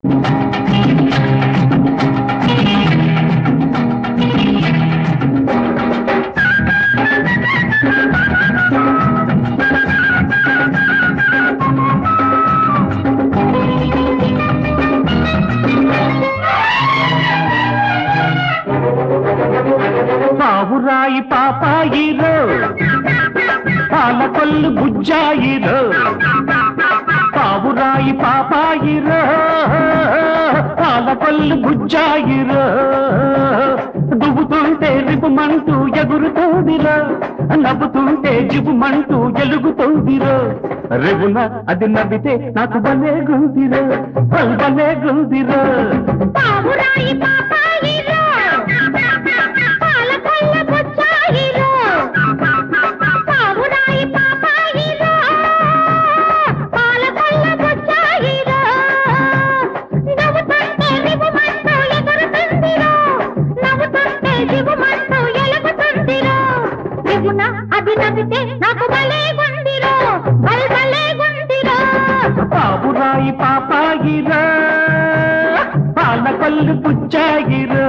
పావురాయి పాపాయిరో పాలకొల్లు బుజ్జాయిరో పావురాయి పాపాయిరో పాలకొల్లు బుజ్జాయిరో దువ్వుతుంటే రిపుమంటూ ఎగురుతోందిరో నవ్వుతుంటే జిబుమంటూ ఎలుగుతోందిరో రేవున అది నవ్వితే నాకు భలే గుందిరో భలే గుందిరో పావురాయి పాపాయిరో పాలకొల్ల బుచ్చాయిరో పావురాయి పాపాయిరో పాలకొల్ల బుచ్చాయిరో నవ్వుతుంటే రివుమంటూ ఎగురుతుందిరో నవ్వుతుంటే జివుమంటూ ఎలుగుతుందిరో రివున అది నవ్వితే నాకు భలే గుందిరో భల్ భలే గుందిరో పావురాయి పాపాయిరా పాలకొల్లు పుచ్చాయిరా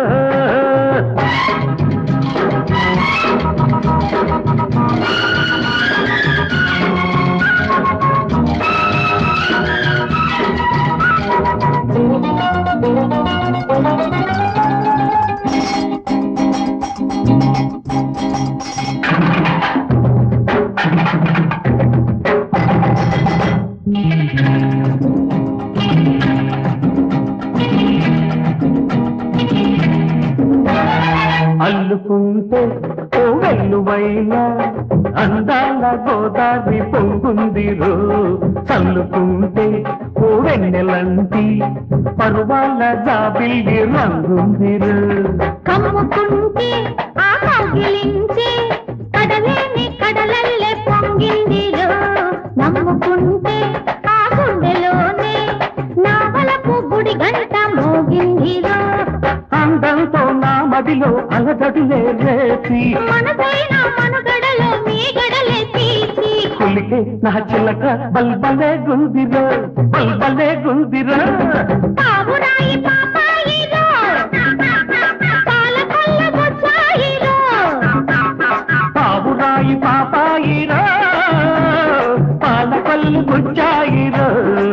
అల్లుకుంటే ఓ వెల్లువైన అందాల గోదావరి పొంగుందిరో చల్లుకుంటే ఓ వెన్నెలంటి పరువాల జాబిల్లి రంగుందిరో కమ్ముకుంటే ఆ కౌగిలించే కడలేని కడలల్లే పొంగిందిరో నమ్ముకుంటే ఆ గుండెలోనే నావలపు గుడి గంట మోగిందిరో అందంతో నా మదిలో అలజడులే రేసి మనసైన మనుగడలో మీ గడలే తీసి కులికే నా చిలక బల్బలే గుందిరో బల్బలే గుందిరో పావురాయి పాపాయిరో పాలకొల్ల బొచ్చాయిరో పావురాయి పాపాయిరా పాలకొల్లు గుచ్చాయిరా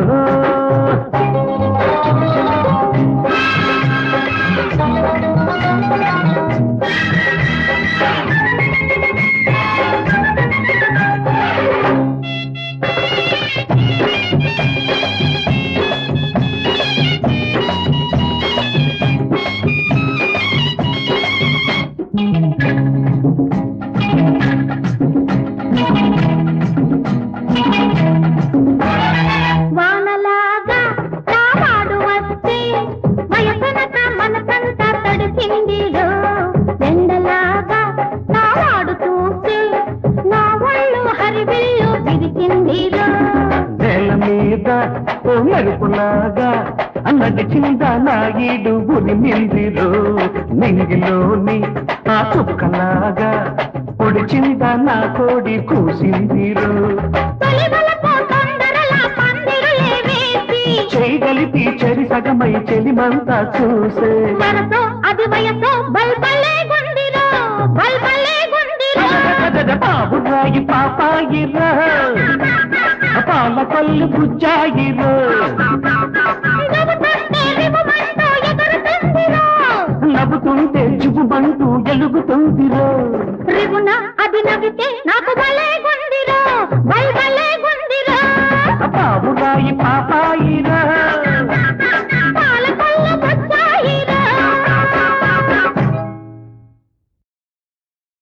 వానలాగా రావాడు వస్తే వయసనక మనసంతా తడిసిందిరో ఎండలాగా నావాడు చూస్తే నా ఒళ్ళు హరివిల్లు విరిసిందిరో నేల మీద ఓ మెరుపులాగా అన్నది చింద నా ఈడు ఉరిమిందిరో నింగిలోని ఆ చుక్కలాగా పొడిచింద నా కోడి కూసిందిరో తొలివలపు తొందరలా పందిరులే వేసి చేయగలిపి చెరి సగమై చెలిమంతా చూసే మనసో అది వయసో బల్బలే గుండిరో బల్బలే గుండిరో బాబురాయి పాపాయిరా పాలకొల్లు బుజ్జాయిరా నవ్వుతుంటే రివుమంటూ ఎగురుతుందిరో నవ్వుతుంటే జుబుమంటూ ఎలుగుతుందిరో రివున అది నవ్వితే నాకు భలే గుండిరో